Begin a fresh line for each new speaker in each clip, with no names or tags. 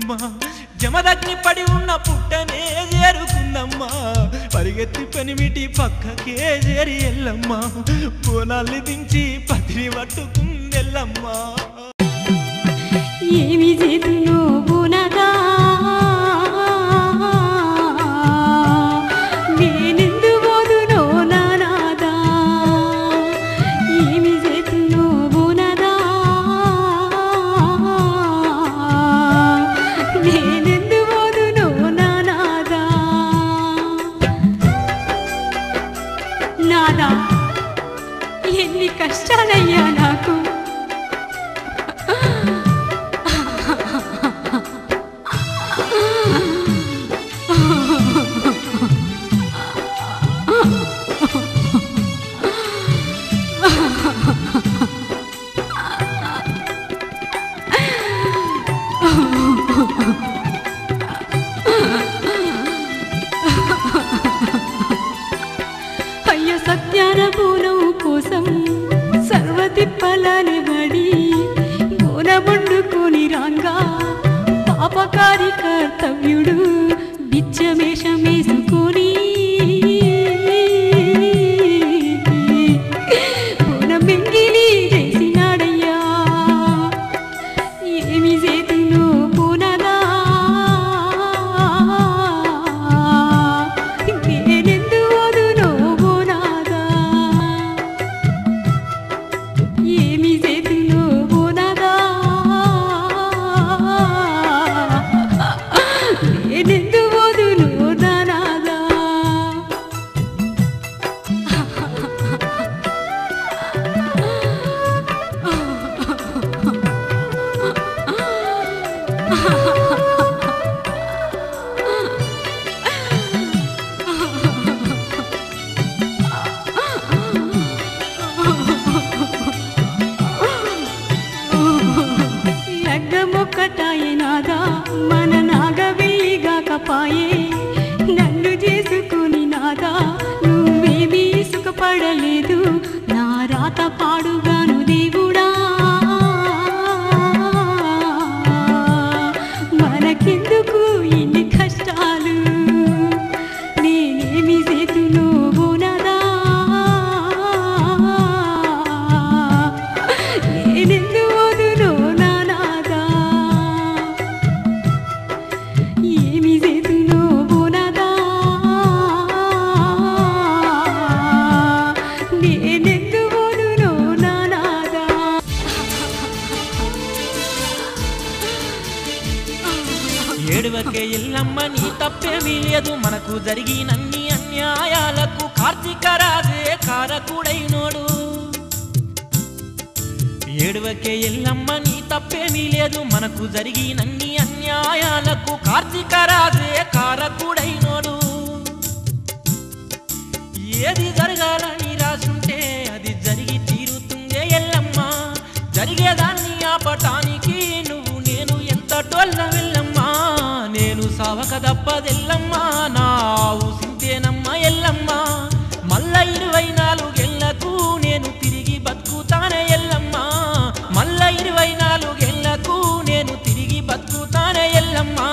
ఎల్లమ్మ జమదగ్ని పడి ఉన్న పుట్టనే చేరుకుందమ్మా పరిగెత్తి పెనిమిటి పక్కకే చేరి ఎల్లమ్మ బోనాల్ని దించి పతిని పట్టుకుందెల్లమ్మా
ఏమి చేతును బునగా నేనెందు పోదునో నానాదా ఏమి చేతును బునదా నేనెందు పోదునో నానాదా నాదా ఎన్ని కష్టాలయ్యా నాకు అయ్య సత్యాన పూనం కోసం సర్వతిప్పలని బడి బోనబండుకొని రాంగా పాపకారి కర్తవ్యుడు బిచ్చమేషమేసుకొని బోనమెంగిలి చేసినాడయ్యా ఏమి చేతును పూనదా నేనెందు వదునో బోనాదా ఏమి చేతును బోనాదా నేనెందు వదును దానాదా లగ్గమొక్కటాయే నాదా మన నాగవెల్లిగాకపాయే నన్ను చేసుకుని నాదా నువ్వేమీ సుఖపడలేదు నా రాత పాడుగాను దేవుడా మనకెందుకు ఇన్ని కష్టాలు నేనేమి చేతును బోనదా నేనెందు వదునో నానాదా ఏమి చేతును బోనదా నేనెందు వదునో నానాదా
ఏడువకే ఎల్లమ్మ నీ తప్పేమీ లేదు మనకు జరిగినన్ని అన్యాయాలకు కార్తీక రాజే కారకుడైనోడు ఏడువకే ఎల్లమ్మ నీ తప్పేమీ లేదు మనకు జరిగినన్ని అన్యాయాలకు కార్తీక రాజే కారకుడైనోడు ఏది జరగాలని రాసుంటే అది జరిగి తీరుతుందే ఎల్లమ్మ జరిగేదాన్ని ఆపటానికి నువ్వు నేను ఎంత టోల్ల వెళ్ళమ్మా నేను సావక తప్పదెల్లమ్మా నా ఆవు సింతేనమ్మ ఎల్లమ్మ మళ్ళా ఇరవై నాలుగేళ్లకు నేను తిరిగి బతుకుతానే ఎల్లమ్మ మళ్ళా ఇరవై నాలుగేళ్లకు నేను తిరిగి బతుకుతానే ఎల్లమ్మా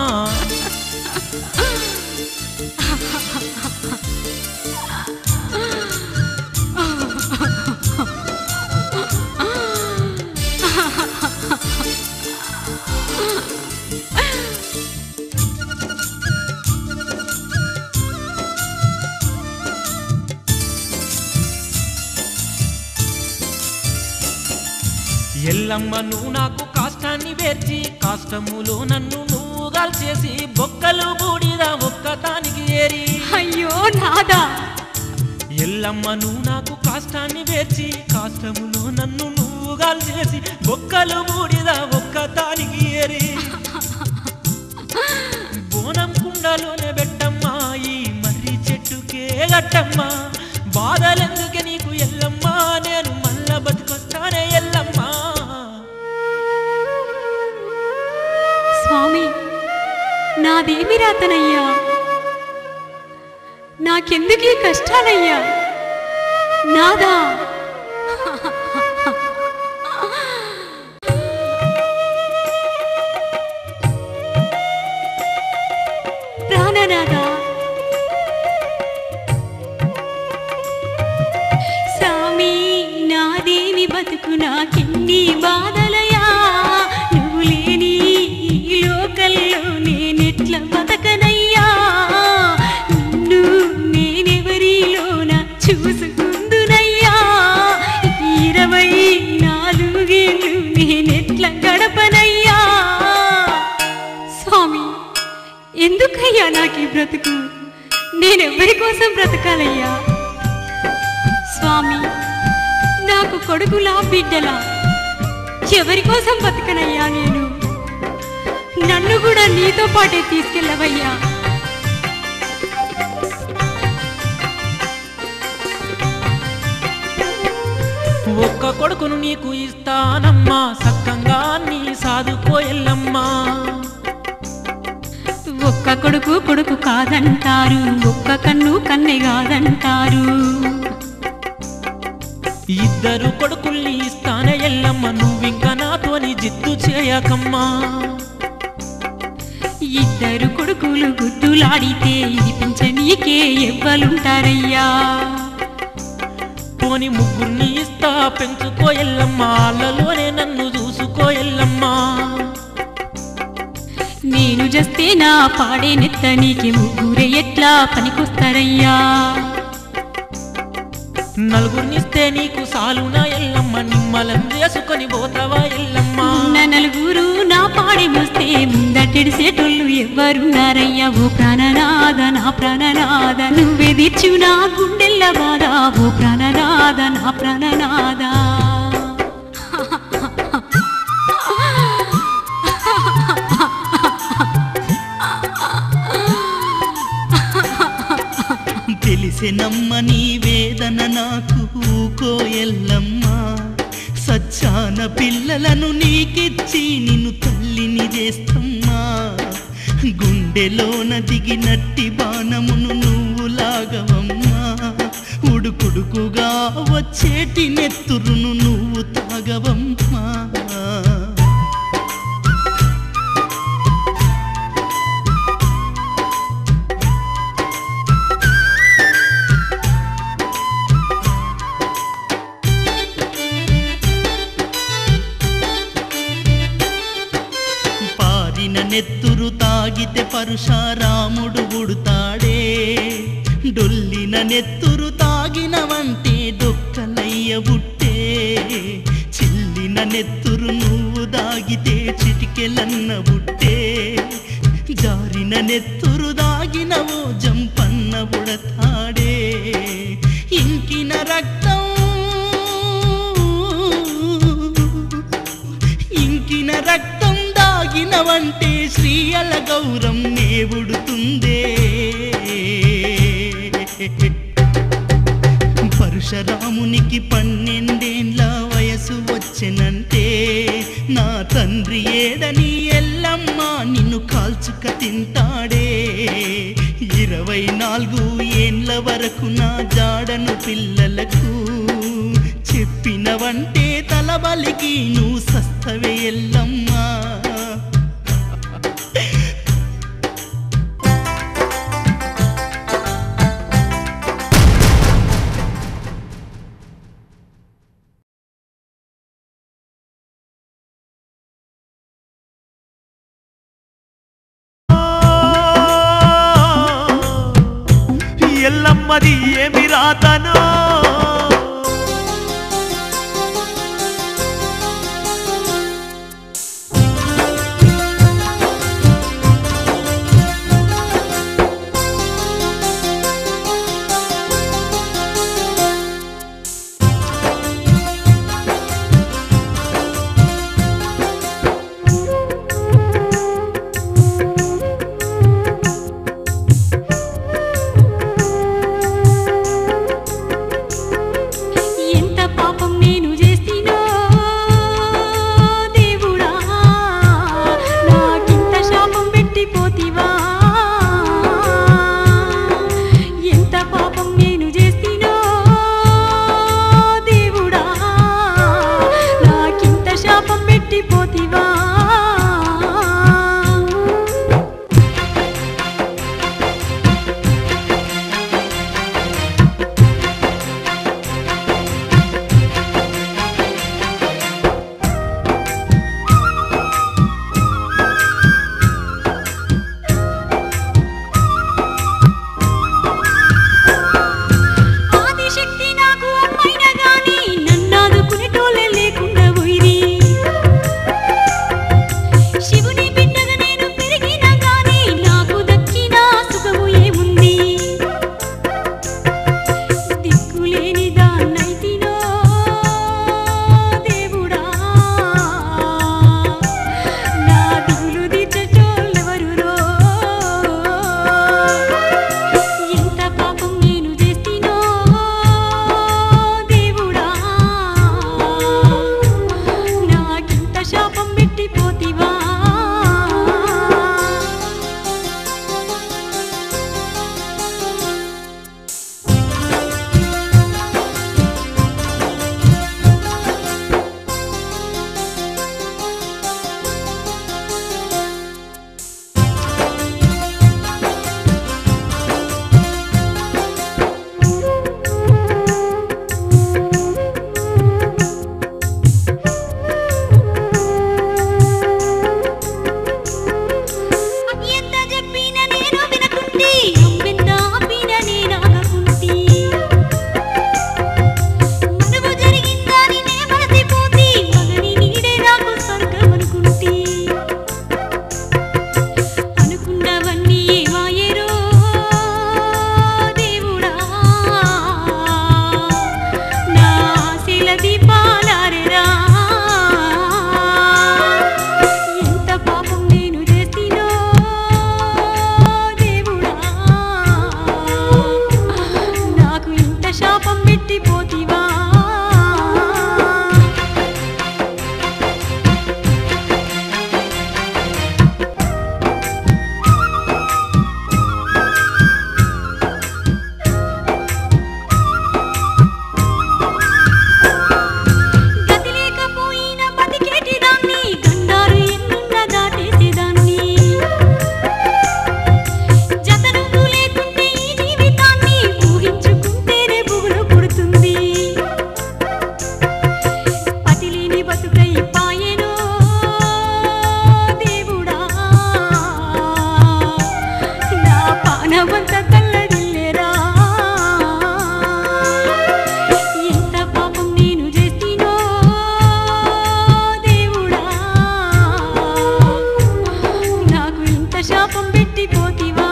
ఎల్లమ్మ నువ్వు నాకు కాష్టాన్ని వేర్చి కాష్టములో నన్ను నువ్వు గాల్చేసి బొక్కలు బూడిద ఒక్కతానికి ఏరి
అయ్యో నాదా
ఎల్లమ్మ నువ్వు నాకు కాష్టాన్ని వేర్చి కాష్టములో నన్ను నువ్వు గాల్చేసి బొక్కలు బూడిద ఒక్కతానికి ఏరి బోనం కుండలోనే పెట్టమ్మా ఈ మర్రి చెట్టుకే గట్టమ్మా బాధలెందుకే నీకు ఎల్లమ్మా నేను మళ్ళా బతికొస్తానే ఎల్లమ్మా
స్వామి నాదేమి రాతనయ్యా నాకెందుకీ కష్టాలయ్యా నాదా ఎన్ని బాధలయా నువ్వు లేని ఈ లోకల్లో నేనెట్ల బతకనయ్యా నిన్ను నేనెవరిలోన చూసుకుందునయ్యా ఈ ఇరవై నాలుగేళ్ళు నేనెట్ల గడపనయ్యా స్వామి ఎందుకయ్యా నాకు ఈ బ్రతుకు నేనెవ్వరి కోసం బ్రతకాలయ్యా స్వామి నాకు కొడుకులా బిడ్డలా ఎవరి కోసం బతకనయ్యా నేను నన్ను కూడా నీతో పాటే తీసుకెళ్ళవయ్యా
ఒక్క కొడుకును నీకు ఇస్తానమ్మా సక్కంగా నీ సాదుకోయల్లమ్మా
ఒక్క కొడుకు కొడుకు కాదంటారు ఒక్క కన్ను కన్నె కాదంటారు
ఇద్దరు కొడుకుల్ని ఇస్తానే ఎల్లమ్మ నువ్వింక నాతోని జిద్దు చేయకమ్మా
ఇద్దరు కొడుకులు గుద్దులాడితే ఇడిపించనీకే ఎవ్వలుంటారయ్యా
పోని ముగ్గురిని ఇస్తా పెంచుకో ఎల్లమ్మ అల్లలోనే నన్ను చూసుకో ఎల్లమ్మా
నేను జస్తే నా పాడే నెత్తనీకి ముగ్గురే ఎట్లా పనికొస్తారయ్యా
నలుగురినిస్తే నీకు సాలునా ఎల్లమ్మ నిమ్మలం చేసుకొని పోతావా ఎల్లమ్మా
ఉన్న నలుగురు నా పాడి మోస్తే ముందటెడిసేటోళ్ళు ఎవ్వరున్నారయ్యా ఓ ప్రాణనాద నా ప్రాణనాద నువ్వే తెచ్చు నా గుండెల్ల బాధ ఓ ప్రాణనాద నా ప్రాణనాద
తెలిసెనమ్మ నీ వేదన నాకు కోయల్లమ్మా సచ్చాన పిల్లలను నీకిచ్చి నిన్ను తల్లిని చేస్తమ్మా గుండెలోన దిగినట్టి బాణమును నువ్వు లాగవమ్మా ఉడుకుడుకుగా వచ్చేటి నెత్తురును నువ్వు తాగవమ్మా పారిన నెత్తురు తాగితే పరుషారాముడు ఉడుతాడే డొల్లిన నెత్తురు తాగినవంటే డొక్కలయ్య బుట్టే చిల్లిన నెత్తురు నువ్వు దాగితే చిటికెలన్న బుట్టే జారిన నెత్తురు దాగినవో జంపన్న బుడతాడే ఇంకిన రక్తం ఇంకిన రక్తం దాగినవంటే శ్రీయల గౌరం నేవుడుతుందే పరశురామునికి పన్నెండేండ్ల వయసు వచ్చెనంటే నా తండ్రి ఏడని ఎల్లమ్మ నిన్ను కాల్చుక తింటాడే ఇరవై నాలుగు ఏండ్ల వరకు నా జాడను పిల్లలకు చెప్పినవంటే తలబలికి నువ్వు సస్తవే ఎల్లమ్మా
ఎల్లమ్మది ఏమి రాతనో
శాపం పెట్టిపోతివా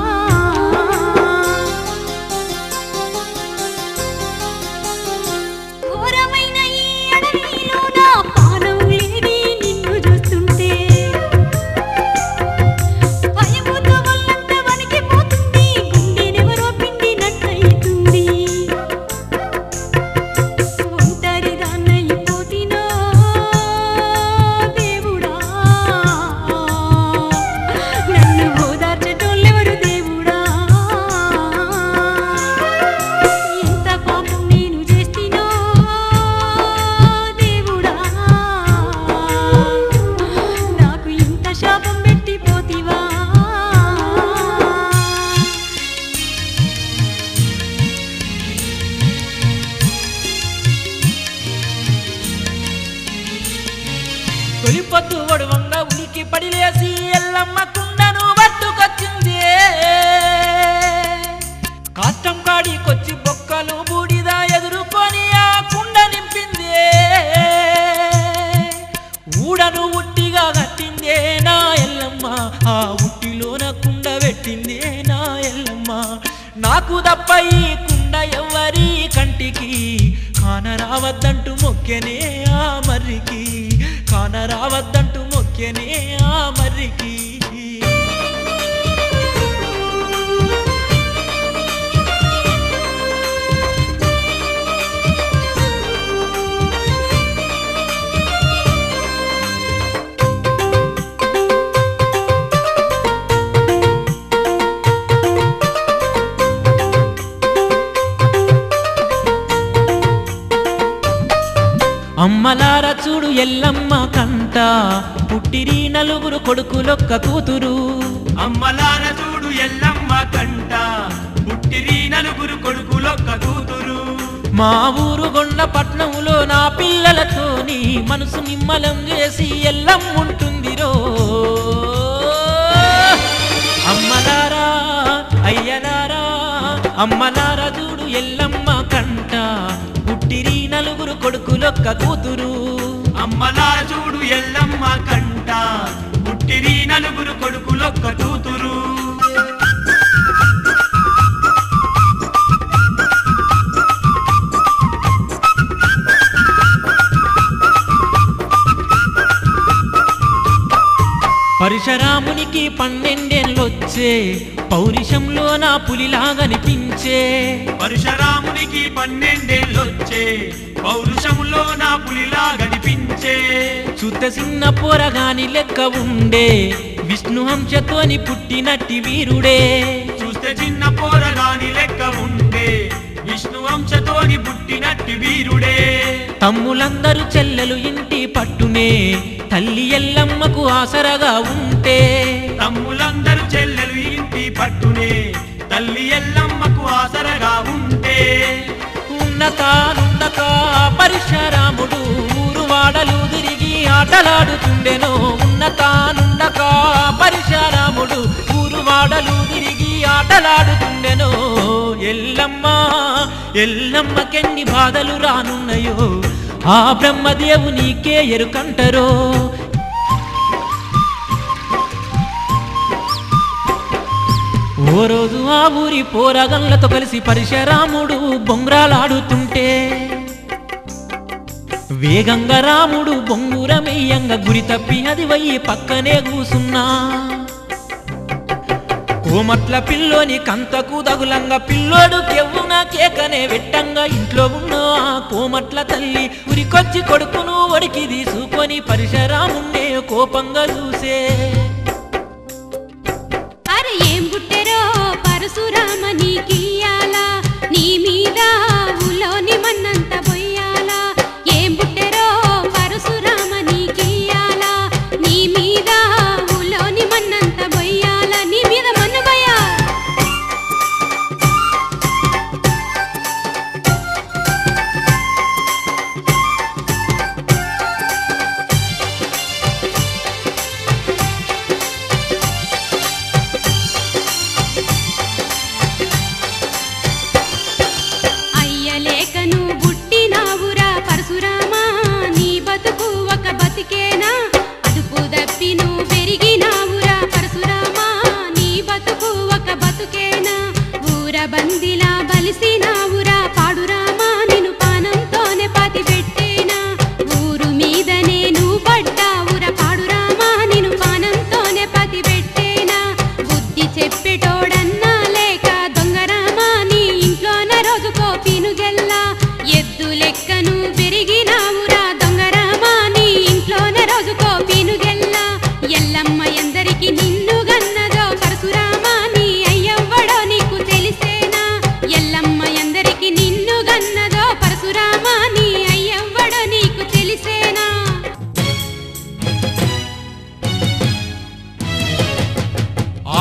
ఘోరమైన ఈ అడవిలో నా పానం లేని నిన్ను చూస్తుంటే భయముతో వల్లంతా వణికిపోతుంది గుండెనెవరో పిండినట్టయితుంది ఒంటరిదాన్నయిపోతినా దేవుడా నన్ను ఓదార్చేటోళ్ళెవరు దేవుడా ఇంత పాపం నేను చేసినా దేవుడా నాకు ఇంత శాపం పెట్టిపోతివా
తొలిపొద్దు ఒడవంగా ఉనికి పడిలేసి ఎల్లమ్మ కుండను పట్టుకొచ్చింది కాష్టం కాడికొచ్చి బొక్కలు బూడిద ఎదుర్కొని ఆ కుండ నింపింది ఊడను ఉట్టిగా కట్టిందే నా ఎల్లమ్మ ఆ ఉట్టిలోన కుండ పెట్టిందే నా ఎల్లమ్మ నాకు తప్ప ఈ కుండ ఎవ్వరి కంటికి కానరావద్దంటూ మొక్కెనే ఆ మర్రికి కానరావద్దంటూ మొక్కెనే ఆ మర్రికి అమ్మలార చూడు ఎల్లమ్మ కంట పుట్టిరి నలుగురు కొడుకులొక్క కూతురు
అమ్మలార చూడు ఎల్లమ్మ కంట పుట్టిరి నలుగురు కొడుకులొక్క కూతురు
మా ఊరు గొండ పట్నంలో నా పిల్లలతోని మనసు నిమ్మలం చేసి ఎల్లమ్ముంటుందిరో అమ్మలారా అయ్యలారా అమ్మలారా చూడు ఎల్లమ్మ కంట పుట్టిరి నలుగురు కొడుకులొక్క కూతురు
అమ్మలార చూడు ఎల్లమ్మ కంట పుట్టిరి నలుగురు కొడుకులొక్క కూతురు
పరశురామునికి పన్నెండేళ్ళొచ్చే పౌరుషంలో నా పులిలాగనిపించే
పరశురామునికి పన్నెండేళ్ళొచ్చే పౌరుషములో నా పులిలా గనిపించే
చుత్త చిన్న పోరగాని లెక్క ఉండే విష్ణు హంసతోని పుట్టినట్టి వీరుడే
చూస్తే చిన్న పోరగాని లెక్క ఉండే విష్ణు వంశతోని పుట్టినట్టి వీరుడే
తమ్ములందరూ చెల్లెలు ఇంటి పట్టునే తల్లి ఎల్లమ్మకు ఆసరగా ఉంటే
తమ్ములందరూ చెల్లెలు ఇంటి పట్టునే తల్లి ఎల్లమ్మకు ఆసరగా ఉంటే
ఉన్నతానున్నత పరశురాముడు ఊరు వాడలు తిరిగి ఆటలాడుతుండెను ఉన్నతానున్నత పరశురాముడు ఊరు వాడలు తిరిగి ఆటలాడుతుండెను ఎల్లమ్మ ఎల్లమ్మకెన్ని బాధలు రానున్నాయో ఆ బ్రహ్మదేవునికే ఎరుకంటరో ఓ రోజు ఆ ఊరి పోరగన్లతో కలిసి పరశురాముడు బొంగరాలాడుతుంటే వేగంగా రాముడు బొంగురమెయ్యంగా గురి తప్పి అది వయ్యి పక్కనే కూసున్నా కోమట్ల పిల్లోని కంతకు దగులంగా పిల్లోడు కెవ్వున కేకనే వెట్టంగా ఇంట్లో ఉన్న ఆ కోమట్ల తల్లి ఉరికొచ్చి కొడుకును ఒడికి తీసుకొని పరశురామున్నే కోపంగా చూసే
అరే ఏం పుట్టెరో పరశురామ నీకియాలా నీ మీద ఊలోని మన్నంత బొయ్యాలా ఏం పుట్టెరో పరశురామ నీకియాలా నీ మీద ఊలోని మన్నంత బొయ్యాలా నీ మీద మన్ను బయ్యా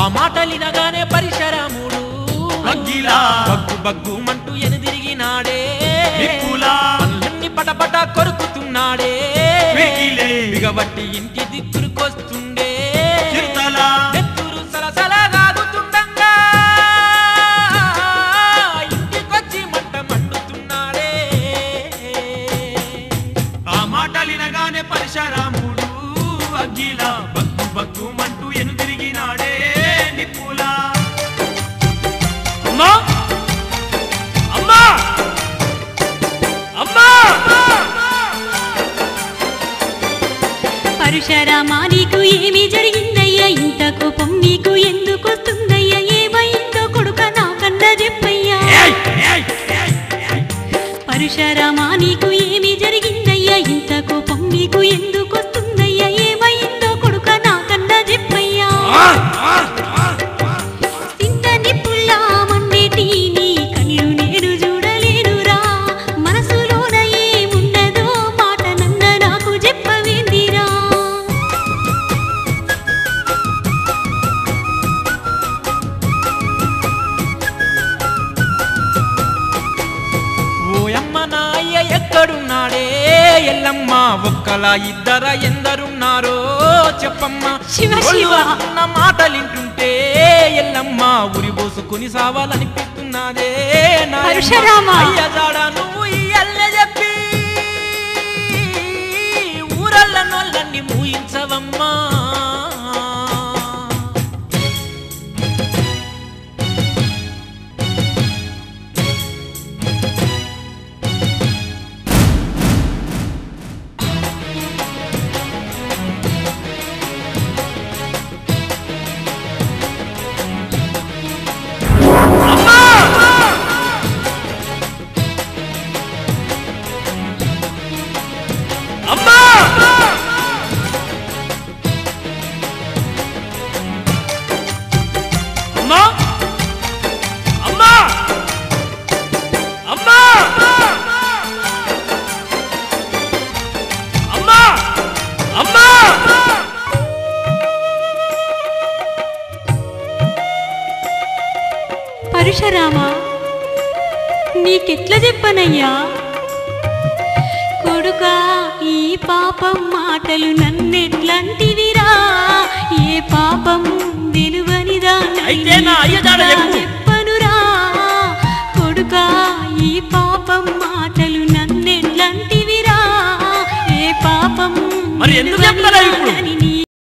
ఆ మాటలినగానే పరిశరాముడు
అగ్గిలా
బగ్గు బగ్గు మంటూ ఎనుదిరిగినాడే
నిప్పులా
పనులన్నీ పటపట కొరుకుతున్నాడే
వెకిలే
బిగబట్టి ఇంటి దిక్కురుకొస్తుండే
చిరుతలా
నెత్తురు సలసల గాగుతుండంగా ఇంటికొచ్చి మంట మండుతున్నాడే
ఆ మాటలినగానే పరశురాముడు అగ్గిలా బగ్గు బగ్గు మంటూ ఎనుదిరిగినాడే నిప్పులా
అమ్మా అమ్మా అమ్మా
పరుశరామా నీకు ఏమి జరిగిందయ్యా ఇంత కోపం నీకు ఎందుకు వస్తుందయ్యా ఏమైందో కొడుక నాకన్నా చెప్పయ్యా
ఏయ్, ఏయ్, ఏయ్, ఏయ్.
పరుశరామా నీకు ఏమి జరిగిందయ్యా ఇంత కోపం నీకు ఎందుకు వస్తుందయ్యా ఏమైందో కొడుక నాకన్నా చెప్పయ్యా
ఆ, ఆ, ఆ, ఆ.
సింత నిప్పుల్లా మండేటి నీ కళ్ళు నేను చూడలేనురా మనసులోన ఏమున్నదో మాట నన్న నాకు చెప్పవేందిరా
ఓయమ్మ నాయ్య ఎక్కడున్నాడే ఎల్లమ్మ ఒక్కలా ఇద్దర ఎందరున్నారో చెప్పమ్మ
శివ, శివ.
ఉన్న మాటలింటుంటే ఎల్లమ్మ ఉరి పోసుకుని సావాలనిపిస్తున్నదే నాయమ్మ.
పరశురామ.
అయ్య జాడ నువ్వు ఈ అల్లె చెప్పి ఊరల్ల నొల్లన్ని మూయించవమ్మా అమ్మా అమ్మా అమ్మా అమ్మా అమ్మా అమ్మా
పరుశరామా నీకెట్లా చెప్పనయ్యా కొడుకా ఈ పాపం మాటలు నన్నెట్లాంటివిరా ఏ పాపం విలువనిదా
అయితే నా అయ్య జాడ చెప్పు.
చెప్పనురా కొడుకా ఈ పాపం మాటలు నన్నెట్లాంటివిరా ఏ పాపం
మరి ఎందుకు చెప్తారా ఇప్పుడు?
విలువనిదా నీ